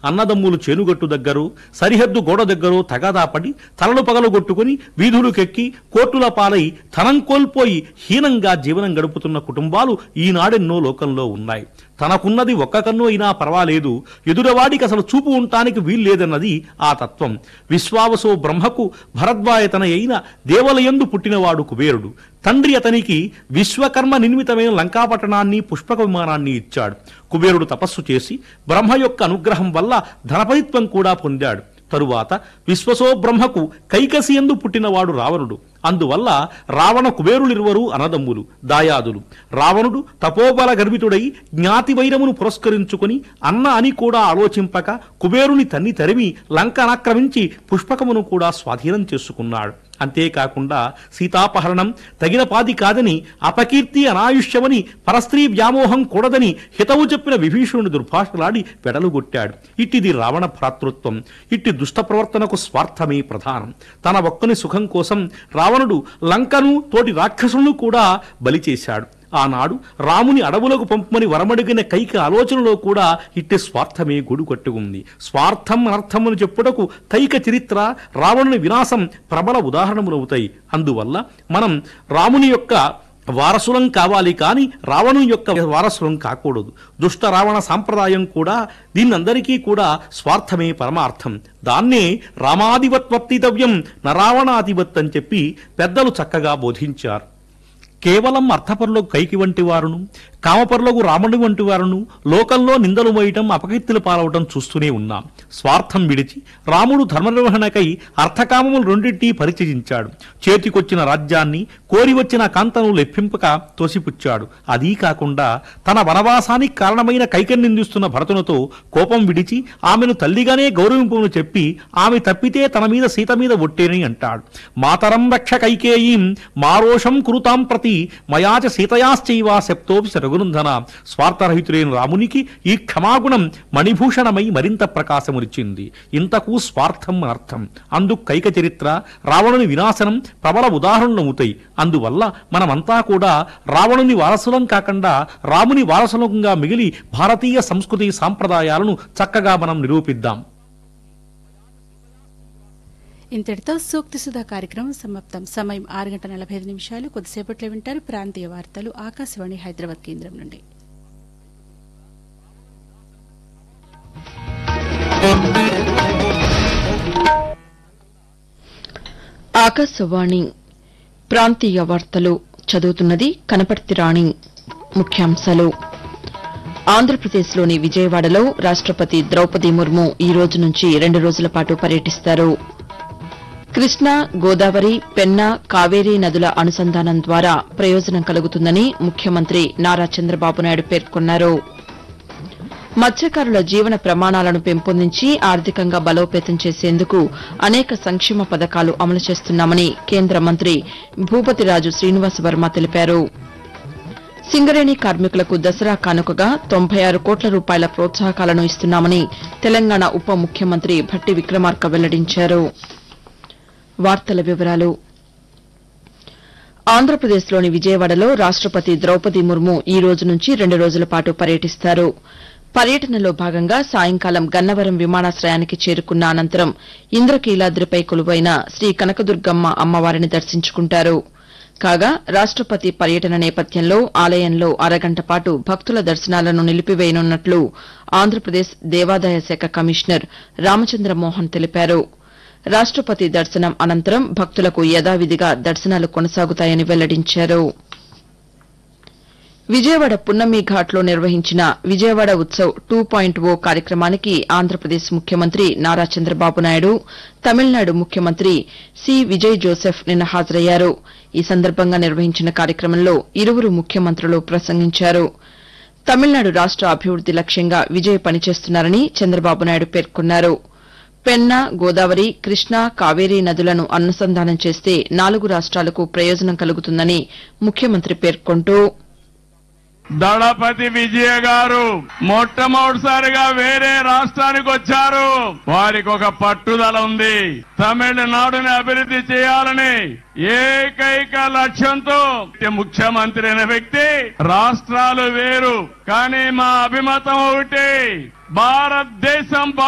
అన్నదమ్ములు చేనుగట్టు దగ్గరు సరిహద్దు గోడ దగ్గర తగాదా పడి తలలు పగలగొట్టుకుని వీధులకెక్కి కోర్టుల పాలై ధనం కోల్పోయి హీనంగా జీవనం గడుపుతున్న కుటుంబాలు ఈనాడెన్నో లోకంలో ఉన్నాయి తనకున్నది ఒక్క కన్ను అయినా పర్వాలేదు ఎదురవాడికి అసలు చూపు ఉండటానికి వీల్లేదన్నది ఆ తత్వం విశ్వావసో బ్రహ్మకు భరద్వాయతన అయిన దేవలయందు పుట్టినవాడు కుబేరుడు తండ్రి అతనికి విశ్వకర్మ నిర్మితమైన లంకాపట్టణాన్ని పుష్పక విమానాన్ని ఇచ్చాడు కుబేరుడు తపస్సు చేసి బ్రహ్మ యొక్క అనుగ్రహం వల్ల ధనపతిత్వం కూడా పొందాడు తరువాత విశ్వసో బ్రహ్మకు కైకసియందు పుట్టినవాడు రావణుడు అందువల్ల రావణ కుబేరులిరువరు అనదమ్ములు దాయాదులు రావణుడు తపోబల గర్భితుడై జ్ఞాతి వైరమును పురస్కరించుకుని అన్న అని కూడా ఆలోచింపక కుబేరుని తన్ని తరిమి లంకను ఆక్రమించి పుష్పకమును కూడా స్వాధీనం చేసుకున్నాడు అంతేకాకుండా సీతాపహరణం తగిన పాది కాదని అపకీర్తి అనాయుష్యమని పరస్త్రీ వ్యామోహం కూడదని హితవు చెప్పిన విభీషణుని దుర్భాషలాడి వెడలుగొట్టాడు ఇట్టిది రావణ భ్రాతృత్వం ఇట్టి దుష్ట ప్రవర్తనకు స్వార్థమే ప్రధానం తన ఒక్కని సుఖం కోసం రావణుడు లంకను తోటి రాక్షసులను కూడా బలి చేశాడు ఆనాడు రాముని అడవులకు పంపమని వరమడిగిన కైక ఆలోచనలో కూడా ఇట్టి స్వార్థమే గూడు కట్టుకుంది స్వార్థం అనర్థమని చెప్పుటకు కైక చరిత్ర రావణుని వినాశం ప్రబల ఉదాహరణములవుతాయి అందువల్ల మనం రాముని యొక్క వారసులం కావాలి కానీ రావణుని యొక్క వారసులం కాకూడదు దుష్ట రావణ సాంప్రదాయం కూడా దీన్నందరికీ కూడా స్వార్థమే పరమార్థం దాన్నే రామాధిపత్వర్తితవ్యం నరావణాధిపత్ అని చెప్పి పెద్దలు చక్కగా బోధించారు కేవలం అర్థపరులకు కైకి వంటి వారును కామపరులకు రాముడి వంటి వారును లోకంలో నిందలు మోయటం అపకీర్తులు పాలవటం చూస్తూనే ఉన్నాం స్వార్థం విడిచి రాముడు ధర్మనిర్వహణకై అర్థకామములు రెండింటి పరిచయించాడు చేతికొచ్చిన రాజ్యాన్ని కోరి వచ్చిన కాంతను లెప్పింపక తోసిపుచ్చాడు అదీ కాకుండా తన వనవాసానికి కారణమైన కైకని నిందిస్తున్న భరతునితో కోపం విడిచి ఆమెను తల్లిగానే గౌరవింపును చెప్పి ఆమె తప్పితే తన మీద సీత మీద ఒట్టేని అంటాడు మాతరం రక్ష కైకేయీం మారోషం కురుతాం ప్రతి మయాచ సీతయాశ్చైవా శప్తోపి రఘునందన స్వార్థరహితుడైన రామునికి ఈ క్షమాగుణం మణిభూషణమై మరింత ప్రకాశమునిచ్చింది ఇంతకు స్వార్థం అర్థం అందుకు కైక చరిత్ర రావణుని వినాశనం ప్రబల ఉదాహరణలవుతాయి అందువల్ల మనమంతా కూడా రావణుని వారసులం కాకుండా రాముని వారసులంగా మిగిలి భారతీయ సంస్కృతి సాంప్రదాయాలను చక్కగా మనం నిరూపిద్దాం ఇంతటితో సూక్తి సుధా కార్యక్రమం సమాప్తం సమయం ఆరు గంటల నలభై ఐదు నిమిషాలు కొద్దిసేపట్లో వింటారు ప్రాంతీయ వార్తలు ఆకాశవాణి హైదరాబాద్ కేంద్రం నుండి ఆకాశవాణి ప్రాంతీయ వార్తలు చదువుతున్నది కనపర్తి రాణి ముఖ్యాంశాలు ఆంధ్రప్రదేశ్లోని విజయవాడలో రాష్టపతి ద్రౌపది ముర్ము ఈ రోజు నుంచి రెండు రోజుల పాటు పర్యటిస్తారు కృష్ణా గోదావరి పెన్నా కావేరీ నదుల అనుసంధానం ద్వారా ప్రయోజనం కలుగుతుందని ముఖ్యమంత్రి నారా చంద్రబాబు నాయుడు పేర్కొన్నారు మత్స్యకారుల జీవన ప్రమాణాలను పెంపొందించి ఆర్థికంగా బలోపేతం చేసేందుకు అనేక సంక్షేమ పథకాలు అమలు చేస్తున్నామని కేంద్ర మంత్రి భూపతిరాజు శ్రీనివాస వర్మ తెలిపారు సింగరేణి కార్మికులకు దసరా కానుకగా తొంభై ఆరు కోట్ల రూపాయల ప్రోత్సాహకాలను ఇస్తున్నామని తెలంగాణ ఉప ముఖ్యమంత్రి భట్టి విక్రమార్క వెల్లడించారు వార్తల వివరాలు ఆంధ్రప్రదేశ్లోని విజయవాడలో రాష్టపతి ద్రౌపది ముర్ము ఈ రోజు నుంచి రెండు రోజుల పాటు పర్యటిస్తారు పర్యటనలో భాగంగా సాయంకాలం గన్నవరం విమానాశ్రయానికి చేరుకున్న అనంతరం ఇంద్రకీలాద్రిపై కొలువైన శ్రీ కనకదుర్గమ్మ అమ్మవారిని దర్శించుకుంటారు కాగా రాష్టపతి పర్యటన నేపథ్యంలో ఆలయంలో అరగంట పాటు భక్తుల దర్శనాలను నిలిపివేయనున్నట్లు ఆంధ్రప్రదేశ్ దేవాదాయ శాఖ కమిషనర్ రామచంద్రమోహన్ తెలిపారు రాష్టపతి దర్శనం అనంతరం భక్తులకు యథావిధిగా దర్శనాలు కొనసాగుతాయని వెల్లడించారు విజయవాడ పున్నమి ఘాట్లో నిర్వహించిన Vijayawada Utsav two point O కార్యక్రమానికి ఆంధ్రప్రదేశ్ ముఖ్యమంత్రి నారా చంద్రబాబు నాయుడు తమిళనాడు ముఖ్యమంత్రి సి విజయ్ జోసెఫ్ నిన్న హాజరయ్యారు ఈ సందర్భంగా నిర్వహించిన కార్యక్రమంలో ఇరువురు ముఖ్యమంత్రులు ప్రసంగించారు తమిళనాడు రాష్ట అభివృద్ది లక్ష్యంగా విజయ్ పనిచేస్తున్నారని చంద్రబాబు నాయుడు పేర్కొన్నారు పెన్నా గోదావరి కృష్ణా కావేరీ నదులను అనుసంధానం చేస్తే నాలుగు రాష్ట్రాలకు ప్రయోజనం కలుగుతుందని ముఖ్యమంత్రి పేర్కొంటూ దళపతి విజయ గారు మొట్టమొదటిసారిగా వేరే రాష్ట్రానికి వచ్చారు వారికి ఒక పట్టుదల ఉంది తమిళనాడుని అభివృద్ధి చేయాలని ఏకైక లక్ష్యంతో ముఖ్యమంత్రి అయిన వ్యక్తి రాష్ట్రాలు వేరు కానీ మా అభిమతం ఒకటి భారతదేశం